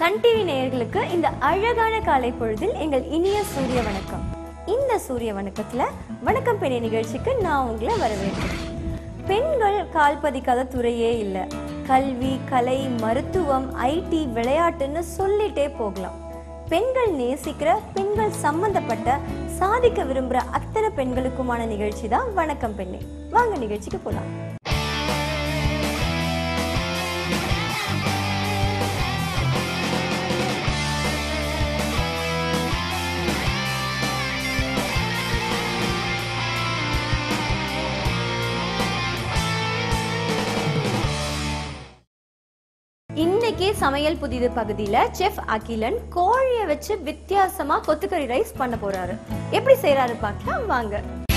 Sun TV நேயர்களுக்கு இந்த அழகான காலை பொழுதில் எங்கள் இனிய சூரிய வணக்கம் இந்த சூரிய வணக்கத்துல வணக்கம் பெண்ணே நிகழ்ச்சிக்கு நான் உங்களை வரவேற்கிறேன் பெண்கள் கால் பதிக்காத துறையே இல்லை கல்வி கலை மருத்துவம் ஐடி விளையாட்டுன்னு சொல்லிட்டே போகலாம் பெண்கள் நேசிக்கிற பெண்கள் சம்பந்தப்பட்ட சாதிக்க விரும்புற அத்தனை பெண்களுக்குமான நிகழ்ச்சி தான் வணக்கம் பெண்ணே வாங்க நிகழ்ச்சிக்கு போலாம் இன்னைக்கு சமையல் புதிது பகுதியில செஃப் அகிலன் கோழியை வச்சு வித்தியாசமா கொத்துக்கறி ரைஸ் பண்ண போறாரு எப்படி செய்யறாரு பார்க்கலாம் வாங்க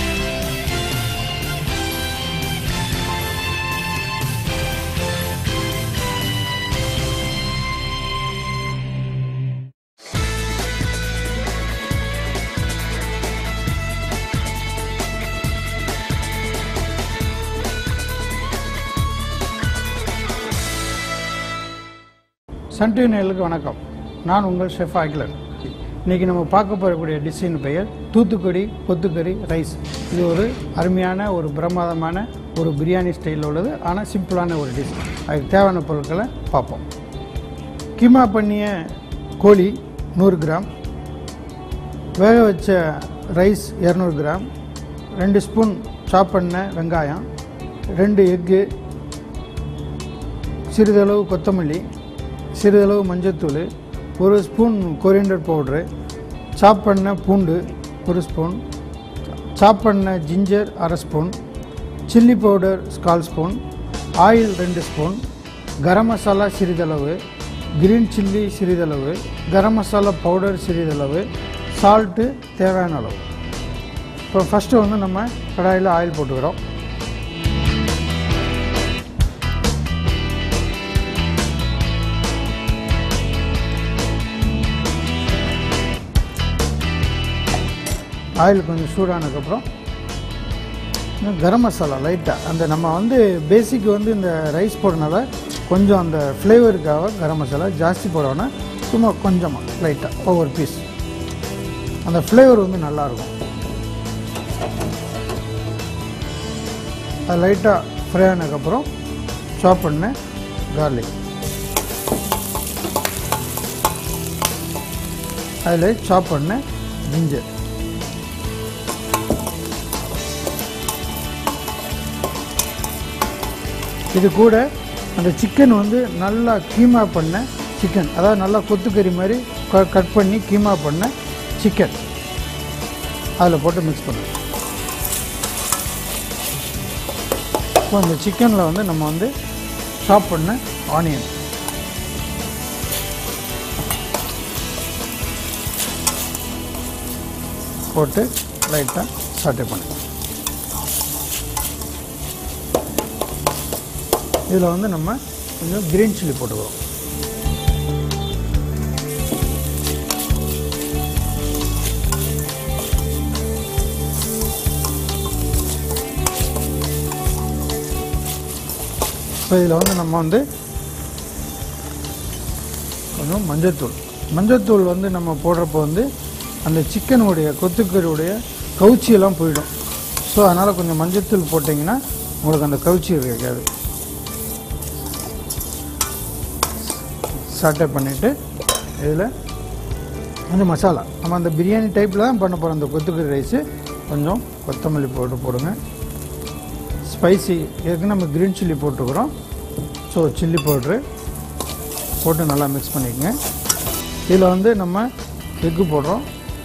சன் டிவி நேயர்களுக்கு வணக்கம் நான் உங்கள் ஷெஃப் அகிலன் இன்றைக்கி நம்ம பார்க்க போகக்கூடிய டிஷ்ஷின் பெயர் தூத்துக்குடி கொத்துக்கறி ரைஸ் இது ஒரு அருமையான ஒரு பிரமாதமான ஒரு பிரியாணி ஸ்டைலில் உள்ளது ஆனால் சிம்பிளான ஒரு டிஷ் அதுக்கு தேவையான பொருட்களை பார்ப்போம் கீமா பண்ணிய கோழி நூறு கிராம் வேக வச்ச ரைஸ் இரநூறு கிராம் ரெண்டு ஸ்பூன் சாப் பண்ண வெங்காயம் ரெண்டு எக்கு சிறிதளவு கொத்தமல்லி சிறிதளவு மஞ்சத்தூள் ஒரு ஸ்பூன் கொரியண்டர் பவுட்ரு சாப் பண்ண பூண்டு ஒரு ஸ்பூன் சாப் பண்ண ஜிஞ்சர் அரை ஸ்பூன் சில்லி பவுடர் கால் ஸ்பூன் ஆயில் ரெண்டு ஸ்பூன் கரம் மசாலா சிறிதளவு கிரீன் சில்லி சிறிதளவு கரம் மசாலா பவுடர் சிறிதளவு சால்ட்டு தேவையான அளவு இப்போ ஃபஸ்ட்டு வந்து நம்ம கடாயில் ஆயில் போட்டுக்கிறோம் ஆயில் கொஞ்சம் சூடானதுக்கப்புறம் இன்னும் கரம் மசாலா லைட்டாக அந்த நம்ம வந்து பேசிக் வந்து இந்த ரைஸ் போடுறதுனால கொஞ்சம் அந்த ஃப்ளேவருக்காக கரம் மசாலா ஜாஸ்தி போடணும்னா சும்மா கொஞ்சமாக லைட்டாக ஒவ்வொரு பீஸ் அந்த ஃப்ளேவர் வந்து நல்லாயிருக்கும் அது லைட்டாக ஃப்ரை ஆனதுக்கப்புறம் சாப் பண்ண கார்லிக் அதில் சாப் பண்ண ஜிஞ்சர் இது கூட அந்த சிக்கன் வந்து நல்லா கீமா பண்ண சிக்கன் அதாவது நல்லா கொத்துக்கறி மாதிரி க- கட் பண்ணி கீமா பண்ண சிக்கன் அதில் போட்டு மிக்ஸ் பண்ணணும் இப்போ இந்த சிக்கனில் வந்து நம்ம வந்து சாப் பண்ண ஆனியன் போட்டு லைட்டாக சாட்டை பண்ணணும் இதில் வந்து நம்ம கொஞ்சம் கிரீன் சில்லி போட்டுக்கிறோம் இப்போ இதில் வந்து நம்ம வந்து கொஞ்சம் மஞ்சத்தூள் மஞ்சத்தூள் வந்து நம்ம போடுறப்போ வந்து அந்த சிக்கனுடைய கொத்துக்கறியுடைய கவுச்சியெல்லாம் போயிடும் ஸோ அதனால் கொஞ்சம் மஞ்சத்தூள் போட்டிங்கன்னா உங்களுக்கு அந்த கவுச்சி இருக்காது சாட்டை பண்ணிவிட்டு இதில் கொஞ்சம் மசாலா நம்ம அந்த பிரியாணி டைப்பில் தான் பண்ண போகிறோம் அந்த கொத்துக்கறி ரைஸு கொஞ்சம் கொத்தமல்லி போட்டு போடுங்க ஸ்பைசி ஏற்கனவே நம்ம க்ரீன் சில்லி போட்டுக்கிறோம் ஸோ சில்லி பவுட்ரு போட்டு நல்லா மிக்ஸ் பண்ணிக்கங்க இதில் வந்து நம்ம எக்கு போடுறோம்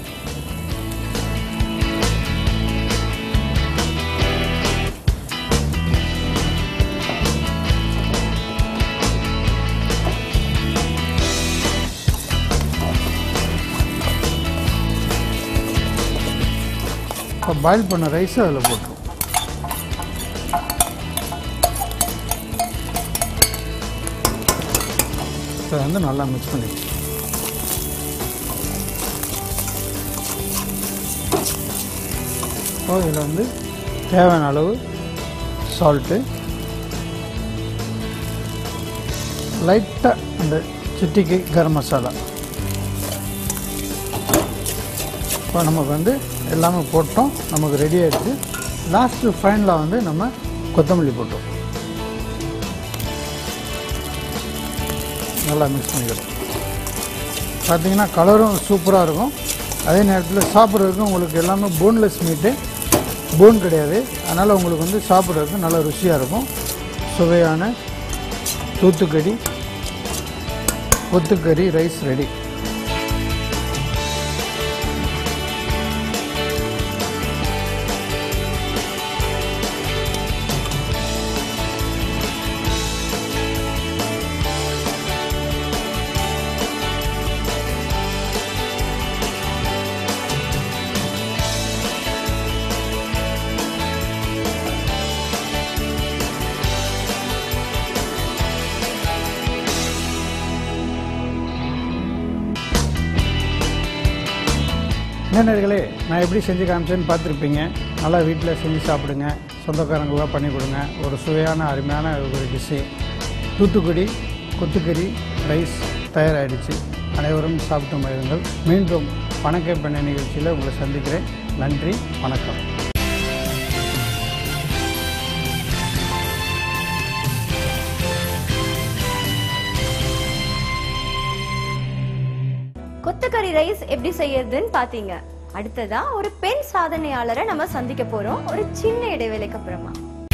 இப்போ பாயில் பண்ண ரைஸை அதில் போட்டுரும் இதை வந்து நல்லா மிக்ஸ் பண்ணிக்கணும் இப்போ இதில் வந்து தேவையான அளவு சால்ட்டு லைட்டாக அந்த சிட்டிக்கு கரம் மசாலா இப்போ நமக்கு வந்து எல்லாமே போட்டோம் நமக்கு ரெடி ஆயிடுச்சு லாஸ்ட்டு ஃபைனலாக வந்து நம்ம கொத்தமல்லி போட்டோம் நல்லா மிக்ஸ் பண்ணிக்கிறோம் பார்த்தீங்கன்னா கலரும் சூப்பராக இருக்கும் அதே நேரத்தில் சாப்பிட்றதுக்கு உங்களுக்கு எல்லாமே போன்லெஸ் மீட்டு போன் கிடையாது அதனால் உங்களுக்கு வந்து சாப்பிட்றதுக்கு நல்ல ருசியாக இருக்கும் சுவையான தூத்துக்கடி கொத்துக்கறி ரைஸ் ரெடி நேர்களே நான் எப்படி செஞ்சு காமிச்சேன்னு பார்த்துருப்பீங்க நல்லா வீட்டில் செஞ்சு சாப்பிடுங்க சொந்தக்காரங்களாம் பண்ணி கொடுங்க ஒரு சுவையான அருமையான ஒரு டிஷ்ஷு தூத்துக்குடி கொத்துக்கறி ரைஸ் தயாராகிடுச்சு அனைவரும் சாப்பிட்டு மகிழுங்கள் மீண்டும் வணக்கம் பண்ண நிகழ்ச்சியில் உங்களை சந்திக்கிறேன் நன்றி வணக்கம் கொத்துக்கறி ரைஸ் எப்படி செய்யறதுன்னு பாத்தீங்க அடுத்ததா ஒரு பெண் சாதனையாளரை நம்ம சந்திக்க போறோம் ஒரு சின்ன இடைவேளைக்கு அப்புறமா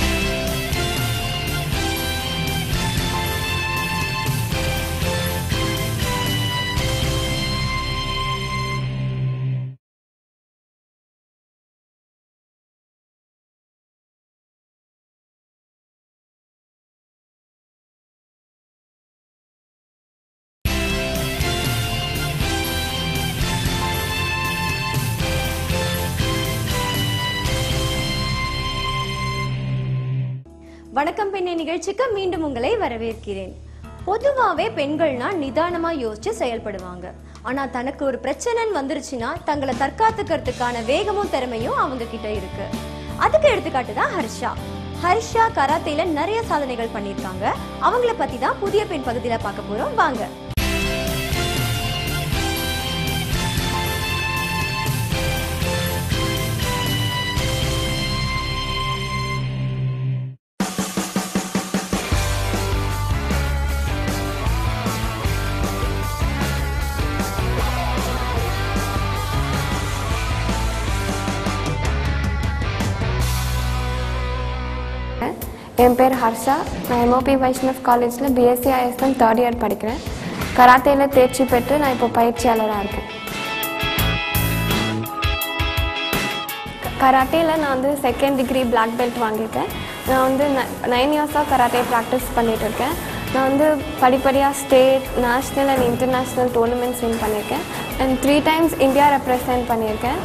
வணக்கம் பெண்ணே நிகழ்ச்சிக்கு மீண்டும் உங்களை வரவேற்கிறேன் பொதுவாவே பெண்கள்னா நிதானமா யோசிச்சு செயல்படுவாங்க ஆனா தனக்கு ஒரு பிரச்சனைன்னு வந்துருச்சுன்னா தங்களை தற்காத்துக்கிறதுக்கான வேகமும் திறமையும் அவங்க கிட்ட இருக்கு அதுக்கு எடுத்துக்காட்டு தான் ஹர்ஷா ஹர்ஷா கராத்தேல நிறைய சாதனைகள் பண்ணியிருக்காங்க அவங்கள பத்தி தான் புதிய பெண் பகுதியில பார்க்க போறோம் வாங்க என் பேர் ஹர்ஷா நான் எம்ஓபி வைஷ்ணவ் காலேஜில் பிஎஸ்சி ஐஎஸ்எம் தேர்ட் இயர் படிக்கிறேன் கராத்தேயில் தேர்ச்சி பெற்று நான் இப்போ பயிற்சியாளராக இருக்கேன் கராத்தேயில் நான் வந்து செகண்ட் டிகிரி பிளாக் பெல்ட் வாங்கியிருக்கேன் நான் வந்து நைன் இயர்ஸாக கராத்தே ப்ராக்டிஸ் பண்ணிட்டு இருக்கேன் நான் வந்து படிப்படியாக state national and international tournaments win பண்ணியிருக்கேன் and three times India represent பண்ணியிருக்கேன்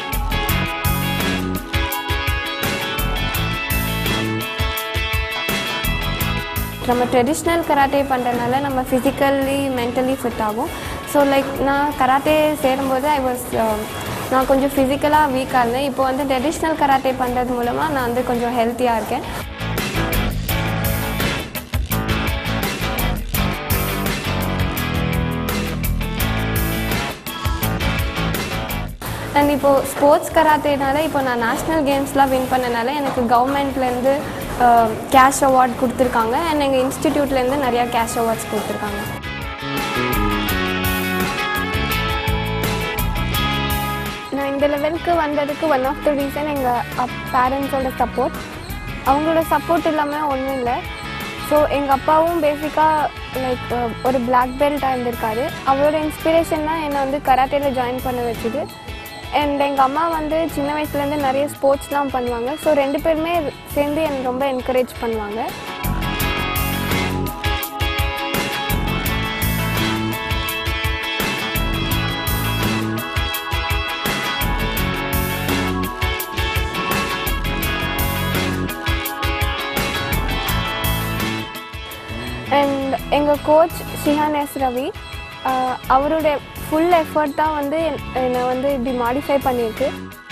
நம்ம ட்ரெடிஷ்னல் கராட்டே பண்ணுறதுனால நம்ம ஃபிசிக்கலி மென்டலி ஃபிட் ஆகும் ஸோ லைக் நான் கராட்டே சேரும்போது ஐ வாஸ் நான் கொஞ்சம் ஃபிசிக்கலாக வீக்காக இருந்தேன் இப்போ வந்து ட்ரெடிஷ்னல் கராட்டே பண்ணுறது மூலமாக நான் வந்து கொஞ்சம் ஹெல்த்தியாக இருக்கேன் அண்ட் இப்போது ஸ்போர்ட்ஸ் கராத்தேனால இப்போ நான் நேஷ்னல் கேம்ஸ்லாம் வின் பண்ணனால எனக்கு கவர்மெண்ட்லேருந்து கேஷ் அவார்ட் கொடுத்துருக்காங்க அண்ட் எங்கள் இன்ஸ்டிடியூட்லேருந்து நிறையா கேஷ் அவார்ட்ஸ் கொடுத்துருக்காங்க நான் இந்த லெவலுக்கு வந்ததுக்கு ஒன் ஆஃப் த ரீசன் எங்கள் பேரண்ட்ஸோட சப்போர்ட் அவங்களோட சப்போர்ட் இல்லாமல் ஒன்றும் இல்லை ஸோ எங்கள் அப்பாவும் பேசிக்காக லைக் ஒரு பிளாக் பெல்ட்டாக இருந்திருக்காரு அவரோட இன்ஸ்பிரேஷன் தான் என்னை வந்து கராட்டேல ஜாயின் பண்ண வச்சுது அண்ட் எங்கள் அம்மா வந்து சின்ன வயசுலேருந்து நிறைய ஸ்போர்ட்ஸ்லாம் பண்ணுவாங்க ஸோ ரெண்டு பேருமே சேர்ந்து என்னை ரொம்ப என்கரேஜ் பண்ணுவாங்க அண்ட் எங்கள் coach shihan S Ravi ah அவருடைய ஃபுல் எஃபர்ட் தான் வந்து என்- என்னை வந்து இப்படி மாடிஃபை பண்ணியிருக்கு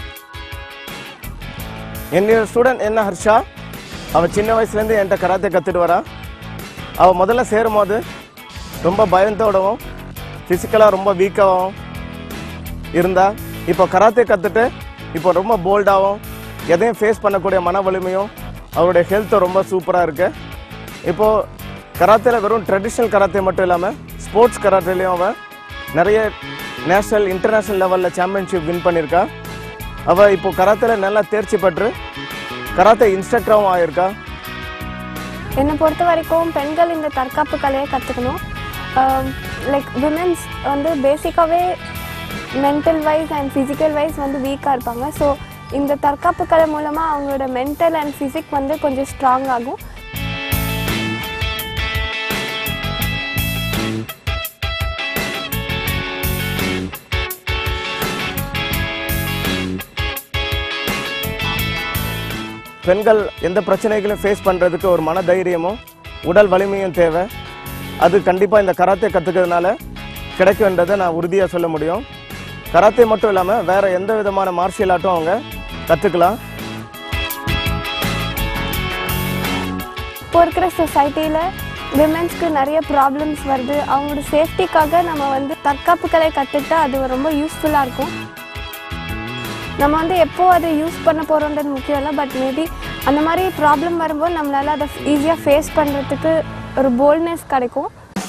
என்னோட ஸ்டூடெண்ட் என்ன ஹர்ஷா அவள் சின்ன வயசுலேருந்து என்கிட்ட கராத்தே கற்றுட்டு வரா அவள் முதல்ல சேரும்போது ரொம்ப பயந்தோடவும் ஃபிசிக்கலாக ரொம்ப வீக்காகவும் இருந்தா இப்போ கராத்தே கற்றுட்டு இப்போ ரொம்ப போல்டாகவும் எதையும் ஃபேஸ் பண்ணக்கூடிய மன வலிமையும் அவருடைய ஹெல்த்தும் ரொம்ப சூப்பராக இருக்கு இப்போது கராத்தேல வெறும் ட்ரெடிஷ்னல் கராத்தே மட்டும் இல்லாமல் ஸ்போர்ட்ஸ் கராத்தேலையும் அவன் நிறைய நேஷனல் இன்டர்நேஷ்னல் லெவலில் சாம்பியன்ஷிப் வின் பண்ணியிருக்கா அவள் இப்போ கராத்தேல நல்லா தேர்ச்சி பெற்று கராத்தே இன்ஸ்ட்ரக்டராகவும் ஆயிருக்கா என்னை பொறுத்த வரைக்கும் பெண்கள் இந்த தற்காப்பு கலையை கற்றுக்கணும் லைக் விமென்ஸ் வந்து பேசிக்காகவே mental wise and physical wise வந்து வீக்காக இருப்பாங்க ஸோ இந்த தற்காப்பு கலை மூலமாக அவங்களோட மென்டல் அண்ட் ஃபிசிக் வந்து கொஞ்சம் ஸ்ட்ராங் ஆகும் பெண்கள் எந்த பிரச்சனைகளையும் ஃபேஸ் பண்ணுறதுக்கு ஒரு மன தைரியமும் உடல் வலிமையும் தேவை அது கண்டிப்பாக இந்த கராத்தே கற்றுக்கிறதுனால கிடைக்குன்றதை நான் உறுதியாக சொல்ல முடியும் கராத்தே மட்டும் இல்லாமல் வேறு எந்த விதமான மார்ஷியல் ஆர்ட்டும் அவங்க கற்றுக்கலாம் இப்போ இருக்கிற சொசைட்டியில் விமென்ஸ்க்கு நிறைய ப்ராப்ளம்ஸ் வருது அவங்களோட சேஃப்டிக்காக நம்ம வந்து தற்காப்பு கலை கற்றுக்கிட்டா அது ரொம்ப யூஸ்ஃபுல்லாக இருக்கும் நம்ம வந்து எப்போ அதை யூஸ் பண்ண போகிறோன்றது முக்கியம் இல்லை பட் மேபி அந்த மாதிரி ப்ராப்ளம் வரும்போது நம்மளால் அதை ஈஸியாக ஃபேஸ் பண்ணுறதுக்கு ஒரு போல்ட்னஸ் கிடைக்கும்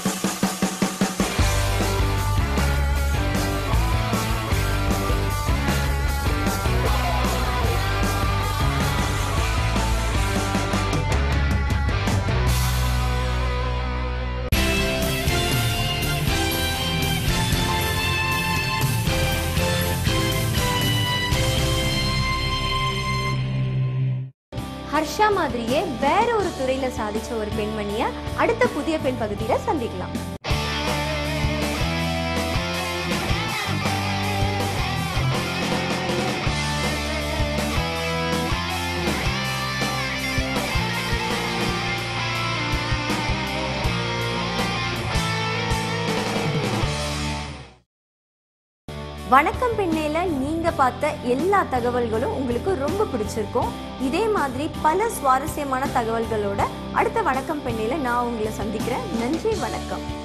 ஹர்ஷா மாதிரியே வேற ஒரு துறையில சாதிச்ச ஒரு பெண்மணிய அடுத்த புதிய பெண் பகுதியில சந்திக்கலாம் வணக்கம் பெண்ணேல நீங்க பார்த்த எல்லா தகவல்களும் உங்களுக்கு ரொம்ப பிடிச்சிருக்கும் இதே மாதிரி பல சுவாரஸ்யமான தகவல்களோட அடுத்த வணக்கம் பெண்ணேல நான் உங்களை சந்திக்கிறேன் நன்றி வணக்கம்